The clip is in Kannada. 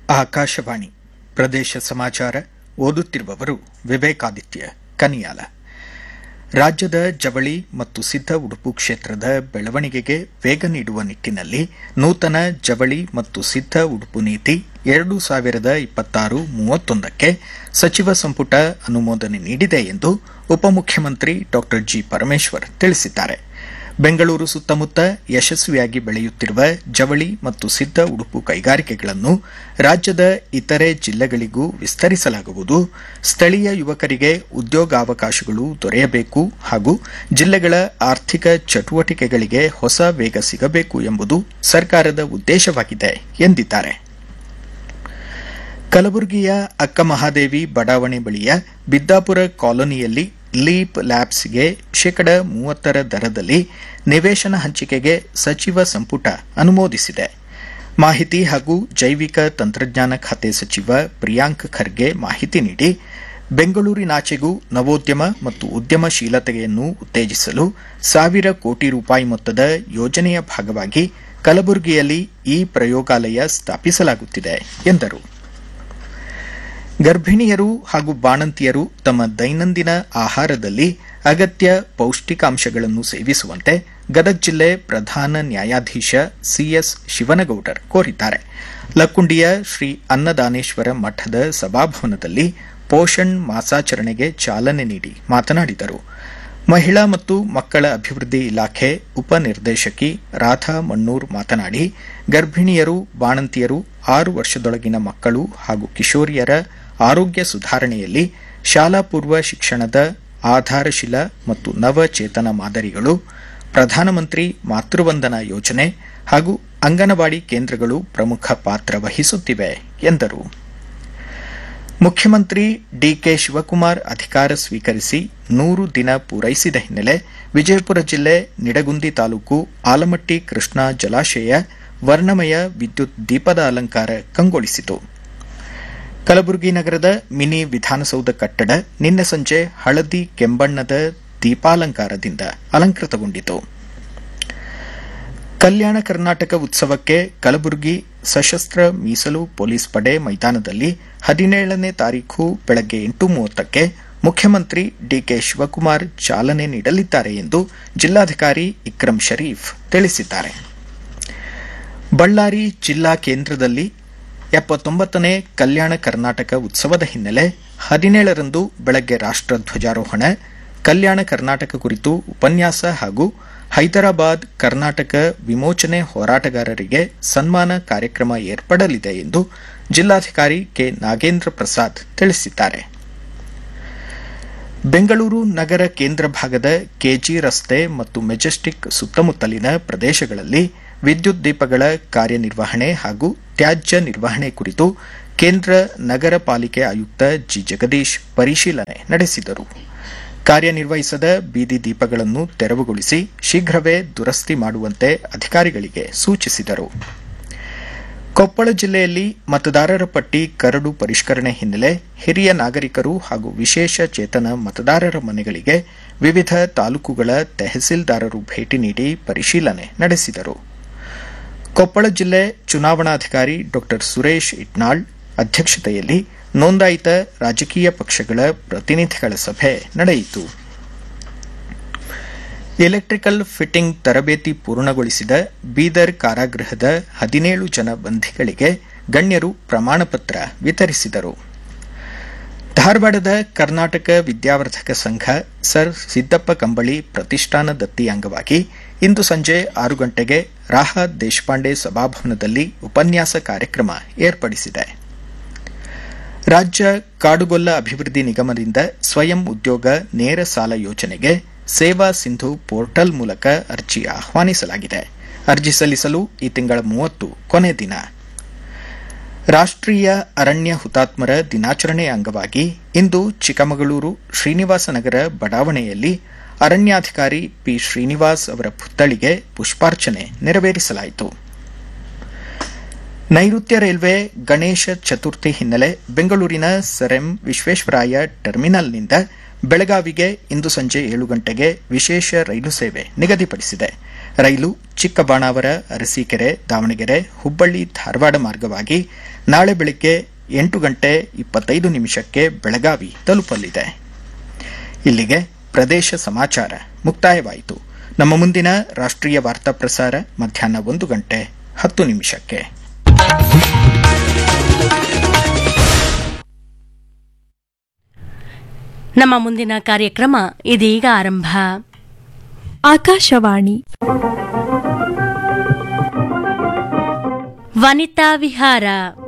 ಆಕಾಶವಾಣಿ ಪ್ರದೇಶ ಸಮಾಚಾರ ಓದುತ್ತಿರುವವರು ವಿವೇಕಾದಿತ್ಯ ಕನಿಯಾಲ ರಾಜ್ಯದ ಜವಳಿ ಮತ್ತು ಸಿದ್ಧ ಉಡುಪು ಕ್ಷೇತ್ರದ ಬೆಳವಣಿಗೆಗೆ ವೇಗ ನೀಡುವ ನಿಟ್ಟಿನಲ್ಲಿ ನೂತನ ಜವಳಿ ಮತ್ತು ಸಿದ್ಧ ಉಡುಪು ನೀತಿ ಎರಡು ಸಾವಿರದ ಇಪ್ಪತ್ತಾರು ಮೂವತ್ತೊಂದಕ್ಕೆ ಸಚಿವ ಸಂಪುಟ ಅನುಮೋದನೆ ನೀಡಿದೆ ಎಂದು ಉಪಮುಖ್ಯಮಂತ್ರಿ ಡಾ ಜಿ ಪರಮೇಶ್ವರ್ ತಿಳಿಸಿದ್ದಾರೆ ಬೆಂಗಳೂರು ಸುತ್ತಮುತ್ತ ಯಶಸ್ವಿಯಾಗಿ ಬೆಳೆಯುತ್ತಿರುವ ಜವಳಿ ಮತ್ತು ಸಿದ್ಧ ಉಡುಪು ಕೈಗಾರಿಕೆಗಳನ್ನು ರಾಜ್ಯದ ಇತರೆ ಜಿಲ್ಲೆಗಳಿಗೂ ವಿಸ್ತರಿಸಲಾಗುವುದು ಸ್ಥಳೀಯ ಯುವಕರಿಗೆ ಉದ್ಯೋಗಾವಕಾಶಗಳು ದೊರೆಯಬೇಕು ಹಾಗೂ ಜಿಲ್ಲೆಗಳ ಆರ್ಥಿಕ ಚಟುವಟಿಕೆಗಳಿಗೆ ಹೊಸ ವೇಗ ಸಿಗಬೇಕು ಎಂಬುದು ಸರ್ಕಾರದ ಉದ್ದೇಶವಾಗಿದೆ ಎಂದಿದ್ದಾರೆ ಕಲಬುರಗಿಯ ಅಕ್ಕಮಹಾದೇವಿ ಬಡಾವಣೆ ಬಳಿಯ ಬಿದ್ದಾಪುರ ಕಾಲೋನಿಯಲ್ಲಿ ಲೀಪ್ ಲ್ಯಾಬ್ಸ್ಗೆ ಶೇಕಡ ಮೂವತ್ತರ ದರದಲ್ಲಿ ನಿವೇಶನ ಹಂಚಿಕೆಗೆ ಸಚಿವ ಸಂಪುಟ ಅನುಮೋದಿಸಿದೆ ಮಾಹಿತಿ ಹಾಗೂ ಜೈವಿಕ ತಂತ್ರಜ್ಞಾನ ಖಾತೆ ಸಚಿವ ಪ್ರಿಯಾಂಕ್ ಖರ್ಗೆ ಮಾಹಿತಿ ನೀಡಿ ಬೆಂಗಳೂರಿನಾಚೆಗೂ ನವೋದ್ಯಮ ಮತ್ತು ಉದ್ಯಮಶೀಲತೆಯನ್ನು ಉತ್ತೇಜಿಸಲು ಸಾವಿರ ಕೋಟಿ ರೂಪಾಯಿ ಮೊತ್ತದ ಯೋಜನೆಯ ಭಾಗವಾಗಿ ಕಲಬುರಗಿಯಲ್ಲಿ ಈ ಪ್ರಯೋಗಾಲಯ ಸ್ಥಾಪಿಸಲಾಗುತ್ತಿದೆ ಎಂದರು ಗರ್ಭಿಣಿಯರು ಹಾಗೂ ಬಾಣಂತಿಯರು ತಮ್ಮ ದೈನಂದಿನ ಆಹಾರದಲ್ಲಿ ಅಗತ್ಯ ಪೌಷ್ಟಿಕಾಂಶಗಳನ್ನು ಸೇವಿಸುವಂತೆ ಗದಗ ಜಿಲ್ಲೆ ಪ್ರಧಾನ ನ್ಯಾಯಾಧೀಶ ಸಿಎಸ್ ಶಿವನಗೌಡರ್ ಕೋರಿದ್ದಾರೆ ಲಕ್ಕುಂಡಿಯ ಶ್ರೀ ಅನ್ನದಾನೇಶ್ವರ ಮಠದ ಸಭಾಭವನದಲ್ಲಿ ಪೋಷಣ್ ಮಾಸಾಚರಣೆಗೆ ಚಾಲನೆ ನೀಡಿ ಮಾತನಾಡಿದರು ಮಹಿಳಾ ಮತ್ತು ಮಕ್ಕಳ ಅಭಿವೃದ್ಧಿ ಇಲಾಖೆ ಉಪನಿರ್ದೇಶಕಿ ರಾಧಾ ಮಣ್ಣೂರ್ ಮಾತನಾಡಿ ಗರ್ಭಿಣಿಯರು ಬಾಣಂತಿಯರು ಆರು ವರ್ಷದೊಳಗಿನ ಮಕ್ಕಳು ಹಾಗೂ ಕಿಶೋರಿಯರ ಆರೋಗ್ಯ ಸುಧಾರಣೆಯಲ್ಲಿ ಶಾಲಾ ಪೂರ್ವ ಶಿಕ್ಷಣದ ಆಧಾರಶಿಲ ಮತ್ತು ನವಚೇತನ ಮಾದರಿಗಳು ಪ್ರಧಾನಮಂತ್ರಿ ಮಾತೃವಂದನಾ ಯೋಜನೆ ಹಾಗೂ ಅಂಗನವಾಡಿ ಕೇಂದ್ರಗಳು ಪ್ರಮುಖ ಪಾತ್ರ ವಹಿಸುತ್ತಿವೆ ಎಂದರು ಮುಖ್ಯಮಂತ್ರಿ ಡಿಕೆ ಶಿವಕುಮಾರ್ ಅಧಿಕಾರ ಸ್ವೀಕರಿಸಿ ನೂರು ದಿನ ಪೂರೈಸಿದ ಹಿನ್ನೆಲೆ ವಿಜಯಪುರ ಜಿಲ್ಲೆ ನಿಡಗುಂದಿ ತಾಲೂಕು ಆಲಮಟ್ಟಿ ಕೃಷ್ಣಾ ಜಲಾಶಯ ವರ್ಣಮಯ ವಿದ್ಯುತ್ ದೀಪದ ಅಲಂಕಾರ ಕಂಗೊಳಿಸಿತು ಕಲಬುರಗಿ ನಗರದ ಮಿನಿ ವಿಧಾನಸೌಧ ಕಟ್ಟಡ ನಿನ್ನೆ ಸಂಜೆ ಹಳದಿ ಕೆಂಬಣ್ಣದ ದೀಪಾಲಂಕಾರದಿಂದ ಅಲಂಕೃತಗೊಂಡಿತು ಕಲ್ಯಾಣ ಕರ್ನಾಟಕ ಉತ್ಸವಕ್ಕೆ ಕಲಬುರಗಿ ಸಶಸ್ತ್ರ ಮೀಸಲು ಪೊಲೀಸ್ ಪಡೆ ಮೈದಾನದಲ್ಲಿ ಹದಿನೇಳನೇ ತಾರೀಖು ಬೆಳಗ್ಗೆ ಎಂಟು ಮೂವತ್ತಕ್ಕೆ ಮುಖ್ಯಮಂತ್ರಿ ಡಿಕೆ ಶಿವಕುಮಾರ್ ಚಾಲನೆ ನೀಡಲಿದ್ದಾರೆ ಎಂದು ಜಿಲ್ಲಾಧಿಕಾರಿ ಇಕ್ರಂ ಶರೀಫ್ ತಿಳಿಸಿದ್ದಾರೆ ಬಳ್ಳಾರಿ ಜಿಲ್ಲಾ ಕೇಂದ್ರದಲ್ಲಿ ಎಪ್ಪತ್ತೊಂಬತ್ತನೇ ಕಲ್ಯಾಣ ಕರ್ನಾಟಕ ಉತ್ಸವದ ಹಿನ್ನೆಲೆ ಹದಿನೇಳರಂದು ಬೆಳಗ್ಗೆ ರಾಷ್ಟಧ್ವಜಾರೋಹಣ ಕಲ್ಯಾಣ ಕರ್ನಾಟಕ ಕುರಿತು ಉಪನ್ಯಾಸ ಹಾಗೂ ಹೈದರಾಬಾದ್ ಕರ್ನಾಟಕ ವಿಮೋಚನೆ ಹೋರಾಟಗಾರರಿಗೆ ಸನ್ಮಾನ ಕಾರ್ಯಕ್ರಮ ಏರ್ಪಡಲಿದೆ ಎಂದು ಜಿಲ್ಲಾಧಿಕಾರಿ ಕೆ ನಾಗೇಂದ್ರ ಪ್ರಸಾದ್ ತಿಳಿಸಿದ್ದಾರೆ ಬೆಂಗಳೂರು ನಗರ ಕೇಂದ್ರ ಭಾಗದ ಕೆಜಿ ರಸ್ತೆ ಮತ್ತು ಮೆಜೆಸ್ಟಿಕ್ ಸುತ್ತಮುತ್ತಲಿನ ಪ್ರದೇಶಗಳಲ್ಲಿ ವಿದ್ಯುತ್ ದೀಪಗಳ ಕಾರ್ಯನಿರ್ವಹಣೆ ಹಾಗೂ ತ್ಯಾಜ್ಯ ನಿರ್ವಹಣೆ ಕುರಿತು ಕೇಂದ್ರ ನಗರ ಪಾಲಿಕೆ ಆಯುಕ್ತ ಜಿ ಜಗದೀಶ್ ಪರಿಶೀಲನೆ ನಡೆಸಿದರು ಕಾರ್ಯನಿರ್ವಹಿಸದ ಬೀದಿ ದೀಪಗಳನ್ನು ತೆರವುಗೊಳಿಸಿ ಶೀಘ್ರವೇ ದುರಸ್ತಿ ಮಾಡುವಂತೆ ಅಧಿಕಾರಿಗಳಿಗೆ ಸೂಚಿಸಿದರು ಕೊಪ್ಪಳ ಜಿಲ್ಲೆಯಲ್ಲಿ ಮತದಾರರ ಪಟ್ಟಿ ಕರಡು ಪರಿಷ್ಕರಣೆ ಹಿನ್ನೆಲೆ ಹಿರಿಯ ನಾಗರಿಕರು ಹಾಗೂ ವಿಶೇಷ ಚೇತನ ಮತದಾರರ ಮನೆಗಳಿಗೆ ವಿವಿಧ ತಾಲೂಕುಗಳ ತೆಹಸೀಲ್ದಾರರು ಭೇಟಿ ನೀಡಿ ಪರಿಶೀಲನೆ ನಡೆಸಿದರು ಕೊಪ್ಪಳ ಜಿಲ್ಲೆ ಚುನಾವಣಾಧಿಕಾರಿ ಡಾ ಸುರೇಶ್ ಇಟ್ನಾಳ್ ಅಧ್ಯಕ್ಷತೆಯಲ್ಲಿ ನೋಂದಾಯಿತ ರಾಜಕೀಯ ಪಕ್ಷಗಳ ಪ್ರತಿನಿಧಿಗಳ ಸಭೆ ನಡೆಯಿತು ಎಲೆಕ್ಟ್ರಿಕಲ್ ಫಿಟ್ಟಿಂಗ್ ತರಬೇತಿ ಪೂರ್ಣಗೊಳಿಸಿದ ಬೀದರ್ ಕಾರಾಗೃಹದ ಹದಿನೇಳು ಜನ ಬಂಧಿಗಳಿಗೆ ಗಣ್ಯರು ಪ್ರಮಾಣಪತ್ರ ವಿತರಿಸಿದರು ಧಾರವಾಡದ ಕರ್ನಾಟಕ ವಿದ್ಯಾವರ್ಧಕ ಸಂಘ ಸರ್ ಸಿದ್ದಪ್ಪ ಕಂಬಳಿ ಪ್ರತಿಷ್ಠಾನ ದತ್ತಿ ಅಂಗವಾಗಿ ಇಂದು ಸಂಜೆ ಆರು ಗಂಟೆಗೆ ರಾಹತ್ ದೇಶಪಾಂಡೆ ಸಭಾಭವನದಲ್ಲಿ ಉಪನ್ಯಾಸ ಕಾರ್ಯಕ್ರಮ ಏರ್ಪಡಿಸಿದೆ ರಾಜ್ಯ ಕಾಡುಗೊಲ್ಲ ಅಭಿವೃದ್ಧಿ ನಿಗಮದಿಂದ ಸ್ವಯಂ ಉದ್ಯೋಗ ನೇರ ಸಾಲ ಯೋಜನೆಗೆ ಸೇವಾ ಸಿಂಧು ಪೋರ್ಟಲ್ ಮೂಲಕ ಅರ್ಜಿ ಆಹ್ವಾನಿಸಲಾಗಿದೆ ಅರ್ಜಿ ಸಲ್ಲಿಸಲು ಈ ತಿಂಗಳ ಮೂವತ್ತು ಕೊನೆ ದಿನ ರಾಷ್ಟೀಯ ಅರಣ್ಯ ಹುತಾತ್ಮರ ದಿನಾಚರಣೆ ಅಂಗವಾಗಿ ಇಂದು ಚಿಕ್ಕಮಗಳೂರು ಶ್ರೀನಿವಾಸನಗರ ಬಡಾವಣೆಯಲ್ಲಿ ಅರಣ್ಯಾಧಿಕಾರಿ ಪಿ ಶ್ರೀನಿವಾಸ್ ಅವರ ಪುತ್ಥಳಿಗೆ ಪುಷ್ಪಾರ್ಚನೆ ನೆರವೇರಿಸಲಾಯಿತು ನೈಋತ್ಯ ರೈಲ್ವೆ ಗಣೇಶ ಚತುರ್ಥಿ ಹಿನ್ನೆಲೆ ಬೆಂಗಳೂರಿನ ಸರ್ ಎಂ ವಿಶ್ವೇಶ್ವರಾಯ ಟರ್ಮಿನಲ್ನಿಂದ ಬೆಳಗಾವಿಗೆ ಇಂದು ಸಂಜೆ ಏಳು ಗಂಟೆಗೆ ವಿಶೇಷ ರೈಲು ಸೇವೆ ನಿಗದಿಪಡಿಸಿದೆ ರೈಲು ಚಿಕ್ಕಬಾಣಾವರ ಅರಸೀಕೆರೆ ದಾವಣಗೆರೆ ಹುಬ್ಬಳ್ಳಿ ಧಾರವಾಡ ಮಾರ್ಗವಾಗಿ ನಾಳೆ ಬೆಳಗ್ಗೆ ಎಂಟು ಗಂಟೆ ಇಪ್ಪತ್ತೈದು ನಿಮಿಷಕ್ಕೆ ಬೆಳಗಾವಿ ತಲುಪಲಿದೆ ಇಲ್ಲಿಗೆ ಪ್ರದೇಶ ಸಮಾಚಾರ ಮುಕ್ತಾಯವಾಯಿತು ನಮ್ಮ ಮುಂದಿನ ರಾಷ್ಟ್ರೀಯ ವಾರ್ತಾ ಪ್ರಸಾರ ಮಧ್ಯಾಹ್ನ ಒಂದು ಗಂಟೆ ಹತ್ತು ನಿಮಿಷಕ್ಕೆ ನಮ್ಮ ಮುಂದಿನ ಕಾರ್ಯಕ್ರಮ ಇದೀಗ ಆರಂಭ ಆಕಾಶವಾಣಿ ವನಿತಾ ವಿಹಾರ